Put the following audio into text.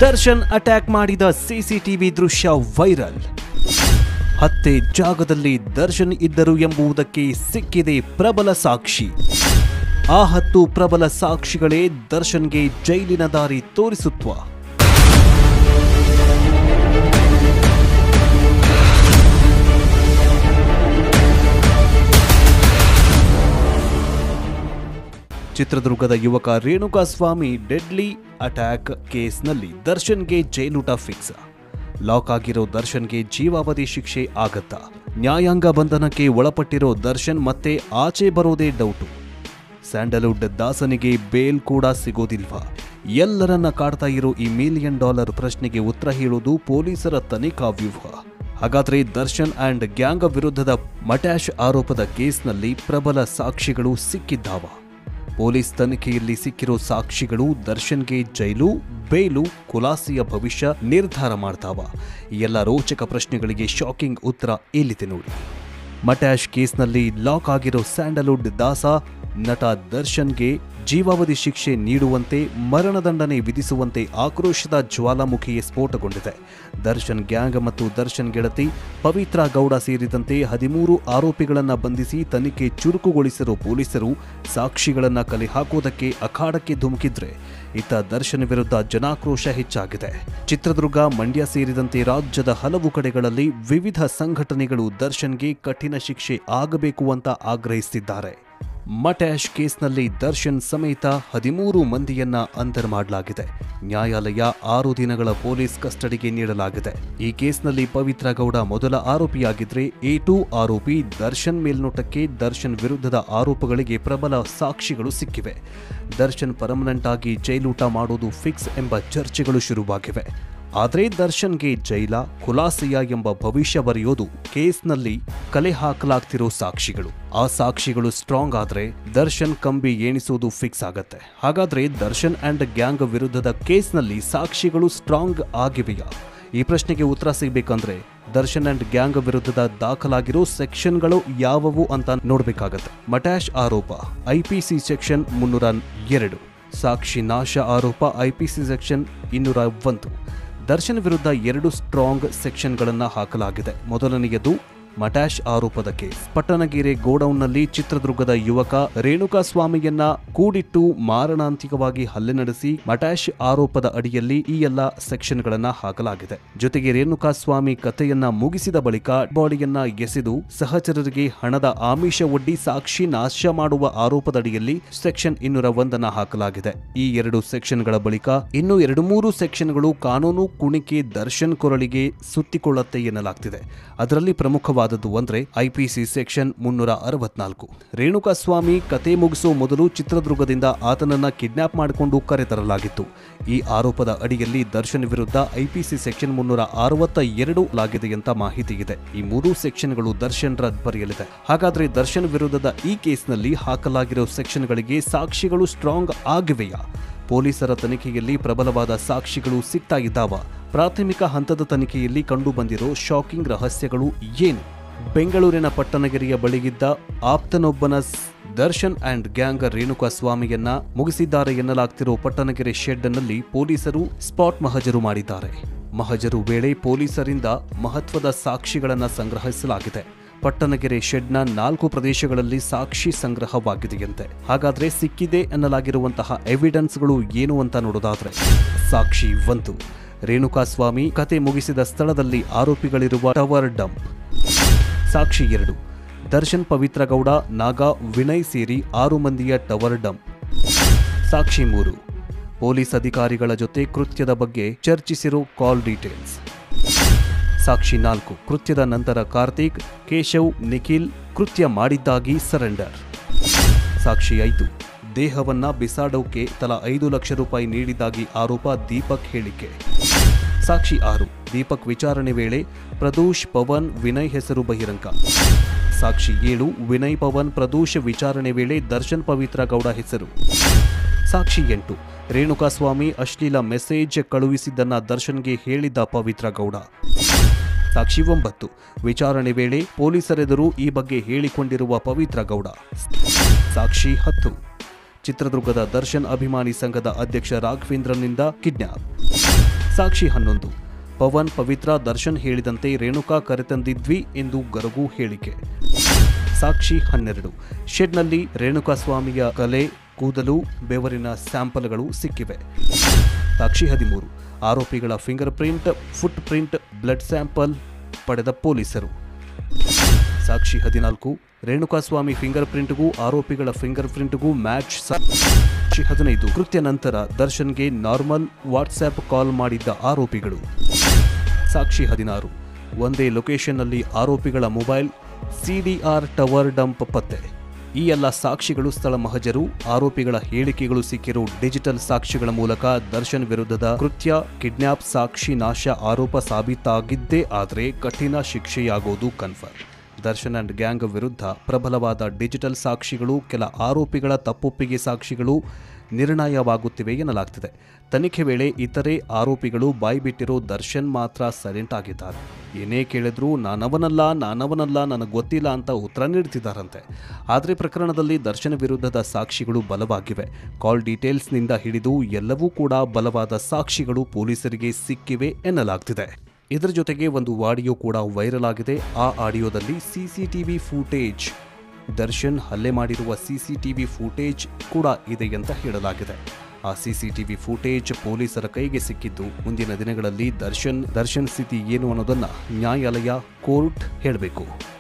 Darshan attack ಮಾಡಿದ CCTV ದೃಶ್ಯ viral ಹತ್ಯೆ ಜಾಗದಲ್ಲಿ ದರ್ಶನ್ ಇದ್ದರು ಎಂಬುದಕ್ಕೆ ಸಿಕ್ಕಿದೆ ಪ್ರಬಲ ಸಾಕ್ಷಿ ಆ ಹತ್ತು ಪ್ರಬಲ ಸಾಕ್ಷಿಗಳೇ ದರ್ಶನ್ಗೆ ಜೈಲಿನ ದಾರಿ ತೋರಿಸುತ್ವ ಚಿತ್ರದುರ್ಗದ ಯುವಕ ರೇಣುಕಾಸ್ವಾಮಿ ಡೆಡ್ಲಿ ಅಟ್ಯಾಕ್ ಕೇಸ್ನಲ್ಲಿ ದರ್ಶನ್ಗೆ ಜೈಲೂಟ ಫಿಕ್ಸ್ ಲಾಕ್ ಆಗಿರೋ ದರ್ಶನ್ಗೆ ಜೀವಾವಧಿ ಶಿಕ್ಷೆ ಆಗತ್ತಾ ನ್ಯಾಯಾಂಗ ಬಂಧನಕ್ಕೆ ಒಳಪಟ್ಟಿರೋ ದರ್ಶನ್ ಮತ್ತೆ ಆಚೆ ಬರೋದೇ ಡೌಟು ಸ್ಯಾಂಡಲ್ವುಡ್ ದಾಸನಿಗೆ ಬೇಲ್ ಕೂಡ ಸಿಗೋದಿಲ್ವಾ ಎಲ್ಲರನ್ನ ಕಾಡ್ತಾ ಇರೋ ಈ ಮಿಲಿಯನ್ ಡಾಲರ್ ಪ್ರಶ್ನೆಗೆ ಉತ್ತರ ಹೇಳೋದು ಪೊಲೀಸರ ತನಿಖಾ ವ್ಯೂಹ ಹಾಗಾದ್ರೆ ದರ್ಶನ್ ಅಂಡ್ ಗ್ಯಾಂಗ್ ವಿರುದ್ಧದ ಮಟ್ಯಾಶ್ ಆರೋಪದ ಕೇಸ್ನಲ್ಲಿ ಪ್ರಬಲ ಸಾಕ್ಷಿಗಳು ಸಿಕ್ಕಿದ್ದಾವ ಪೊಲೀಸ್ ತನಿಖೆಯಲ್ಲಿ ಸಿಕ್ಕಿರೋ ಸಾಕ್ಷಿಗಳು ದರ್ಶನ್ಗೆ ಜೈಲು ಬೇಲು ಖುಲಾಸೆಯ ಭವಿಷ್ಯ ನಿರ್ಧಾರ ಮಾಡ್ತಾವ ಈ ಎಲ್ಲ ರೋಚಕ ಪ್ರಶ್ನೆಗಳಿಗೆ ಶಾಕಿಂಗ್ ಉತ್ತರ ಇಲ್ಲಿದೆ ನೋಡಿ ಮಟ್ಯಾಶ್ ಕೇಸ್ನಲ್ಲಿ ಲಾಕ್ ಆಗಿರೋ ಸ್ಯಾಂಡಲ್ವುಡ್ ದಾಸ ನಟ ದರ್ಶನ್ಗೆ ಜೀವಾವಧಿ ಶಿಕ್ಷೆ ನೀಡುವಂತೆ ಮರಣದಂಡನೆ ವಿಧಿಸುವಂತೆ ಆಕ್ರೋಶದ ಜ್ವಾಲಾಮುಖಿಯೇ ಸ್ಫೋಟಗೊಂಡಿದೆ ದರ್ಶನ್ ಗ್ಯಾಂಗ್ ಮತ್ತು ದರ್ಶನ್ ಗೆಳತಿ ಪವಿತ್ರ ಗೌಡ ಸೇರಿದಂತೆ ಹದಿಮೂರು ಆರೋಪಿಗಳನ್ನ ಬಂಧಿಸಿ ತನಿಖೆ ಚುರುಕುಗೊಳಿಸಿರೋ ಪೊಲೀಸರು ಸಾಕ್ಷಿಗಳನ್ನ ಕಲೆ ಹಾಕುವುದಕ್ಕೆ ಅಖಾಡಕ್ಕೆ ಧುಮುಕಿದ್ರೆ ಇತ್ತ ದರ್ಶನ್ ವಿರುದ್ಧ ಜನಾಕ್ರೋಶ ಹೆಚ್ಚಾಗಿದೆ ಚಿತ್ರದುರ್ಗ ಮಂಡ್ಯ ಸೇರಿದಂತೆ ರಾಜ್ಯದ ಹಲವು ಕಡೆಗಳಲ್ಲಿ ವಿವಿಧ ಸಂಘಟನೆಗಳು ದರ್ಶನ್ಗೆ ಕಠಿಣ ಶಿಕ್ಷೆ ಆಗಬೇಕು ಅಂತ ಆಗ್ರಹಿಸಿದ್ದಾರೆ ಮಟ್ಯಾಶ್ ಕೇಸ್ನಲ್ಲಿ ದರ್ಶನ್ ಸಮೇತ ಹದಿಮೂರು ಮಂದಿಯನ್ನ ಅಂತರ್ ಮಾಡಲಾಗಿದೆ ನ್ಯಾಯಾಲಯ ಆರು ದಿನಗಳ ಪೊಲೀಸ್ ಕಸ್ಟಡಿಗೆ ನೀಡಲಾಗಿದೆ ಈ ಕೇಸ್ನಲ್ಲಿ ಪವಿತ್ರ ಗೌಡ ಮೊದಲ ಆರೋಪಿಯಾಗಿದ್ರೆ ಎ ಟೂ ಆರೋಪಿ ದರ್ಶನ್ ಮೇಲ್ನೋಟಕ್ಕೆ ದರ್ಶನ್ ವಿರುದ್ಧದ ಆರೋಪಗಳಿಗೆ ಪ್ರಬಲ ಸಾಕ್ಷಿಗಳು ಸಿಕ್ಕಿವೆ ದರ್ಶನ್ ಪರ್ಮನೆಂಟ್ ಆಗಿ ಜೈಲೂಟ ಮಾಡೋದು ಫಿಕ್ಸ್ ಎಂಬ ಚರ್ಚೆಗಳು ಶುರುವಾಗಿವೆ ಆದರೆ ದರ್ಶನ್ಗೆ ಜೈಲ ಖುಲಾಸೆಯ ಎಂಬ ಭವಿಷ್ಯ ಬರೆಯೋದು ಕೇಸ್ನಲ್ಲಿ ಕಲೆ ಹಾಕಲಾಗ್ತಿರೋ ಸಾಕ್ಷಿಗಳು ಆ ಸಾಕ್ಷಿಗಳು ಸ್ಟ್ರಾಂಗ್ ಆದ್ರೆ ದರ್ಶನ್ ಕಂಬಿ ಎಣಿಸೋದು ಫಿಕ್ಸ್ ಆಗತ್ತೆ ಹಾಗಾದ್ರೆ ದರ್ಶನ್ ಅಂಡ್ ಗ್ಯಾಂಗ್ ವಿರುದ್ಧದ ಕೇಸ್ನಲ್ಲಿ ಸಾಕ್ಷಿಗಳು ಸ್ಟ್ರಾಂಗ್ ಆಗಿವೆಯಾ ಈ ಪ್ರಶ್ನೆಗೆ ಉತ್ತರ ಸಿಗಬೇಕಂದ್ರೆ ದರ್ಶನ್ ಅಂಡ್ ಗ್ಯಾಂಗ್ ವಿರುದ್ಧದ ದಾಖಲಾಗಿರೋ ಸೆಕ್ಷನ್ಗಳು ಯಾವುವು ಅಂತ ನೋಡಬೇಕಾಗತ್ತೆ ಮಟ್ಯಾಶ್ ಆರೋಪ ಐಪಿಸಿ ಸೆಕ್ಷನ್ ಮುನ್ನೂರ ಎರಡು ಸಾಕ್ಷಿ ನಾಶ ಆರೋಪ ಐಪಿಸಿ ಸೆಕ್ಷನ್ ಇನ್ನೂರ ಒಂದು ದರ್ಶನ್ ವಿರುದ್ಧ ಎರಡು ಸ್ಟ್ರಾಂಗ್ ಸೆಕ್ಷನ್ಗಳನ್ನು ಹಾಕಲಾಗಿದೆ ಮೊದಲನೆಯದು ಮಟ್ಯಾಶ್ ಆರೋಪದ ಕೇಸ್ ಪಟ್ಟಣಗೆರೆ ಗೋಡೌನ್ನಲ್ಲಿ ಚಿತ್ರದುರ್ಗದ ಯುವಕ ರೇಣುಕಾ ಸ್ವಾಮಿಯನ್ನ ಕೂಡಿಟ್ಟು ಮಾರಣಾಂತಿಕವಾಗಿ ಹಲ್ಲೆ ನಡೆಸಿ ಮಟ್ಯಾಶ್ ಆರೋಪದ ಅಡಿಯಲ್ಲಿ ಈ ಎಲ್ಲ ಸೆಕ್ಷನ್ಗಳನ್ನ ಹಾಕಲಾಗಿದೆ ಜೊತೆಗೆ ರೇಣುಕಾ ಸ್ವಾಮಿ ಕಥೆಯನ್ನ ಮುಗಿಸಿದ ಬಳಿಕ ಬಾಡಿಯನ್ನ ಎಸೆದು ಸಹಚರರಿಗೆ ಹಣದ ಆಮಿಷ ಒಡ್ಡಿ ಸಾಕ್ಷಿ ನಾಶ ಮಾಡುವ ಆರೋಪದಡಿಯಲ್ಲಿ ಸೆಕ್ಷನ್ ಇನ್ನೂರ ಒಂದನ್ನ ಹಾಕಲಾಗಿದೆ ಈ ಎರಡು ಸೆಕ್ಷನ್ಗಳ ಬಳಿಕ ಇನ್ನು ಎರಡು ಮೂರು ಸೆಕ್ಷನ್ಗಳು ಕಾನೂನು ಕುಣಿಕೆ ದರ್ಶನ್ ಕೊರಳಿಗೆ ಸುತ್ತಿಕೊಳ್ಳುತ್ತೆ ಎನ್ನಲಾಗ್ತಿದೆ ಅದರಲ್ಲಿ ಪ್ರಮುಖವಾದದ್ದು ಅಂದ್ರೆ ಐಪಿಸಿ ಸೆಕ್ಷನ್ ಮುನ್ನೂರ ಅರವತ್ನಾಲ್ಕು ರೇಣುಕಾ ಸ್ವಾಮಿ ಕತೆ ಮುಗಿಸೋ ಮೊದಲು ಚಿತ್ರದುರ್ಗದಿಂದ ಆತನನ್ನ ಕಿಡ್ನಾಪ್ ಮಾಡಿಕೊಂಡು ಕರೆತರಲಾಗಿತ್ತು ಈ ಆರೋಪದ ಅಡಿಯಲ್ಲಿ ದರ್ಶನ್ ವಿರುದ್ಧ ಐಪಿಸಿ ಸೆಕ್ಷನ್ ಮುನ್ನೂರ ಅರವತ್ತ ಎರಡು ಲಾಗಿದೆ ಅಂತ ಮಾಹಿತಿ ಇದೆ ಈ ಮೂರು ಸೆಕ್ಷನ್ಗಳು ದರ್ಶನ್ ರದ್ ಬರೆಯಲಿದೆ ಹಾಗಾದ್ರೆ ದರ್ಶನ್ ವಿರುದ್ಧದ ಈ ಕೇಸ್ನಲ್ಲಿ ಹಾಕಲಾಗಿರೋ ಸೆಕ್ಷನ್ಗಳಿಗೆ ಸಾಕ್ಷಿಗಳು ಸ್ಟ್ರಾಂಗ್ ಆಗಿವೆಯಾ ಪೊಲೀಸರ ತನಿಖೆಯಲ್ಲಿ ಪ್ರಬಲವಾದ ಸಾಕ್ಷಿಗಳು ಸಿಗ್ತಾ ಇದ್ದಾವ ಪ್ರಾಥಮಿಕ ಹಂತದ ತನಿಖೆಯಲ್ಲಿ ಕಂಡುಬಂದಿರೋ ಶಾಕಿಂಗ್ ರಹಸ್ಯಗಳು ಏನು ಬೆಂಗಳೂರಿನ ಪಟ್ಟಣಗಿರಿಯ ಬಳಿಗಿದ್ದ ಆಪ್ತನೊಬ್ಬನ ಸ್- ದರ್ಶನ್ ಅಂಡ್ ಗ್ಯಾಂಗ್ ರೇಣುಕಾ ಸ್ವಾಮಿಯನ್ನ ಮುಗಿಸಿದ್ದಾರೆ ಎನ್ನಲಾಗ್ತಿರೋ ಪಟ್ಟಣಗೆರೆ ಶೆಡ್ನಲ್ಲಿ ಪೊಲೀಸರು ಸ್ಪಾಟ್ ಮಹಜರು ಮಾಡಿದ್ದಾರೆ ಮಹಜರು ವೇಳೆ ಪೊಲೀಸರಿಂದ ಮಹತ್ವದ ಸಾಕ್ಷಿಗಳನ್ನ ಸಂಗ್ರಹಿಸಲಾಗಿದೆ ಪಟ್ಟಣಗೆರೆ ಶೆಡ್ನ ನಾಲ್ಕು ಪ್ರದೇಶಗಳಲ್ಲಿ ಸಾಕ್ಷಿ ಸಂಗ್ರಹವಾಗಿದೆಯಂತೆ ಹಾಗಾದ್ರೆ ಸಿಕ್ಕಿದೆ ಎನ್ನಲಾಗಿರುವಂತಹ ಎವಿಡೆನ್ಸ್ಗಳು ಏನು ಅಂತ ನೋಡೋದಾದ್ರೆ ಸಾಕ್ಷಿ ಒಂದು ರೇಣುಕಾಸ್ವಾಮಿ ಕತೆ ಮುಗಿಸಿದ ಸ್ಥಳದಲ್ಲಿ ಆರೋಪಿಗಳಿರುವ ಟವರ್ ಡಂಪ್ ಸಾಕ್ಷಿ ಎರಡು ದರ್ಶನ್ ಪವಿತ್ರ ಗೌಡ ನಾಗಾ ವಿನಯ್ ಸೇರಿ ಆರು ಮಂದಿಯ ಟವರ್ ಡಂಪ್ ಸಾಕ್ಷಿ ಮೂರು ಪೊಲೀಸ್ ಅಧಿಕಾರಿಗಳ ಜೊತೆ ಕೃತ್ಯದ ಬಗ್ಗೆ ಚರ್ಚಿಸಿರೋ ಕಾಲ್ ಡೀಟೇಲ್ಸ್ ಸಾಕ್ಷಿ ನಾಲ್ಕು ಕೃತ್ಯದ ನಂತರ ಕಾರ್ತಿಕ್ ಕೇಶವ್ ನಿಖಿಲ್ ಕೃತ್ಯ ಮಾಡಿದ್ದಾಗಿ ಸರೆಂಡರ್ ಸಾಕ್ಷಿ ಐದು ದೇಹವನ್ನ ಬಿಸಾಡೋಕೆ ತಲಾ ಐದು ಲಕ್ಷ ರೂಪಾಯಿ ನೀಡಿದ್ದಾಗಿ ಆರೋಪ ದೀಪಕ್ ಹೇಳಿಕೆ ಸಾಕ್ಷಿ ಆರು ದೀಪಕ್ ವಿಚಾರಣೆ ವೇಳೆ ಪ್ರದೂಷ್ ಪವನ್ ವಿನಯ್ ಹೆಸರು ಬಹಿರಂಗ ಸಾಕ್ಷಿ ಏಳು ವಿನಯ್ ಪವನ್ ಪ್ರದೂಷ್ ವಿಚಾರಣೆ ವೇಳೆ ದರ್ಶನ್ ಪವಿತ್ರ ಗೌಡ ಹೆಸರು ಸಾಕ್ಷಿ ಎಂಟು ರೇಣುಕಾಸ್ವಾಮಿ ಅಶ್ಲೀಲ ಮೆಸೇಜ್ ಕಳುಹಿಸಿದ್ದನ್ನ ದರ್ಶನ್ಗೆ ಹೇಳಿದ್ದ ಪವಿತ್ರ ಗೌಡ ಸಾಕ್ಷಿ ಒಂಬತ್ತು ವಿಚಾರಣೆ ವೇಳೆ ಪೊಲೀಸರೆದುರು ಈ ಬಗ್ಗೆ ಹೇಳಿಕೊಂಡಿರುವ ಪವಿತ್ರ ಗೌಡ ಸಾಕ್ಷಿ ಹತ್ತು ಚಿತ್ರದುರ್ಗದ ದರ್ಶನ್ ಅಭಿಮಾನಿ ಸಂಘದ ಅಧ್ಯಕ್ಷ ರಾಘವೇಂದ್ರನಿಂದ ಕಿಡ್ನಾಪ್ ಸಾಕ್ಷಿ ಹನ್ನೊಂದು ಪವನ್ ಪವಿತ್ರ ದರ್ಶನ್ ಹೇಳಿದಂತೆ ರೇಣುಕಾ ಕರೆತಂದಿದ್ವಿ ಎಂದು ಗರಗು ಹೇಳಿಕೆ ಸಾಕ್ಷಿ ಹನ್ನೆರಡು ಶೆಡ್ನಲ್ಲಿ ರೇಣುಕಾಸ್ವಾಮಿಯ ಕಲೆ ಕೂದಲು ಬೆವರಿನ ಸ್ಯಾಂಪಲ್ಗಳು ಸಿಕ್ಕಿವೆ ಸಾಕ್ಷಿ ಹದಿಮೂರು ಆರೋಪಿಗಳ finger print foot print blood sample ಪಡೆದ ಪೊಲೀಸರು ಸಾಕ್ಷಿ ಹದಿನಾಲ್ಕು ರೇಣುಕಾಸ್ವಾಮಿ ಫಿಂಗರ್ ಪ್ರಿಂಟ್ಗೂ ಆರೋಪಿಗಳ ಫಿಂಗರ್ ಪ್ರಿಂಟ್ಗೂ ಮ್ಯಾಚ್ ಸಾಕ್ಷಿ ಹದಿನೈದು ಕೃತ್ಯ ನಂತರ ದರ್ಶನ್ಗೆ ನಾರ್ಮಲ್ ವಾಟ್ಸ್ಆಪ್ ಕಾಲ್ ಮಾಡಿದ್ದ ಆರೋಪಿಗಳು ಸಾಕ್ಷಿ ಹದಿನಾರು ಒಂದೇ ಲೊಕೇಶನ್ನಲ್ಲಿ ಆರೋಪಿಗಳ ಮೊಬೈಲ್ ಸಿಡಿಆರ್ ಟವರ್ ಡಂಪ್ ಪತ್ತೆ ಈ ಎಲ್ಲ ಸಾಕ್ಷಿಗಳು ಸ್ಥಳ ಮಹಜರು ಆರೋಪಿಗಳ ಹೇಳಿಕೆಗಳು ಸಿಕ್ಕಿರೋ ಡಿಜಿಟಲ್ ಸಾಕ್ಷಿಗಳ ಮೂಲಕ ದರ್ಶನ್ ವಿರುದ್ಧದ ಕೃತ್ಯ ಕಿಡ್ನ್ಯಾಪ್ ಸಾಕ್ಷಿ ನಾಶ ಆರೋಪ ಸಾಬೀತಾಗಿದ್ದೇ ಆದರೆ ಕಠಿಣ ಶಿಕ್ಷೆಯಾಗೋದು ಕನ್ಫರ್ಮ್ ದರ್ಶನ್ ಅಂಡ್ ಗ್ಯಾಂಗ್ ವಿರುದ್ಧ ಪ್ರಬಲವಾದ ಡಿಜಿಟಲ್ ಸಾಕ್ಷಿಗಳು ಕೆಲ ಆರೋಪಿಗಳ ತಪ್ಪೊಪ್ಪಿಗೆ ಸಾಕ್ಷಿಗಳು ನಿರ್ಣಯವಾಗುತ್ತಿವೆ ಎನ್ನಲಾಗ್ತಿದೆ ತನಿಖೆ ವೇಳೆ ಇತರೆ ಆರೋಪಿಗಳು ಬಾಯ್ಬಿಟ್ಟಿರೋ ದರ್ಶನ್ ಮಾತ್ರ ಸೈಲೆಂಟ್ ಆಗಿದ್ದಾರೆ ಏನೇ ಕೇಳಿದ್ರೂ ನಾನವನಲ್ಲ ನಾನವನಲ್ಲ ನನಗೆ ಗೊತ್ತಿಲ್ಲ ಅಂತ ಉತ್ತರ ನೀಡ್ತಿದ್ದಾರಂತೆ ಆದರೆ ಪ್ರಕರಣದಲ್ಲಿ ದರ್ಶನ್ ವಿರುದ್ಧದ ಸಾಕ್ಷಿಗಳು ಬಲವಾಗಿವೆ ಕಾಲ್ ಡೀಟೇಲ್ಸ್ನಿಂದ ಹಿಡಿದು ಎಲ್ಲವೂ ಕೂಡ ಬಲವಾದ ಸಾಕ್ಷಿಗಳು ಪೊಲೀಸರಿಗೆ ಸಿಕ್ಕಿವೆ ಎನ್ನಲಾಗ್ತಿದೆ ಇದರ ಜೊತೆಗೆ ಒಂದು ಆಡಿಯೋ ಕೂಡ ವೈರಲ್ ಆಗಿದೆ ಆ ಆಡಿಯೋದಲ್ಲಿ ಸಿಸಿಟಿವಿ ಫೂಟೇಜ್ ದರ್ಶನ್ ಹಲ್ಲೆ ಮಾಡಿರುವ ಸಿಸಿಟಿವಿ ಫೂಟೇಜ್ ಕೂಡ ಇದೆ ಅಂತ ಹೇಳಲಾಗಿದೆ ಆ ಸಿಸಿಟಿವಿ ಫೂಟೇಜ್ ಪೊಲೀಸರ ಕೈಗೆ ಸಿಕ್ಕಿದ್ದು ಮುಂದಿನ ದಿನಗಳಲ್ಲಿ ದರ್ಶನ್ ದರ್ಶನ್ ಸ್ಥಿತಿ ಏನು ಅನ್ನೋದನ್ನ ನ್ಯಾಯಾಲಯ ಕೋರ್ಟ್ ಹೇಳಬೇಕು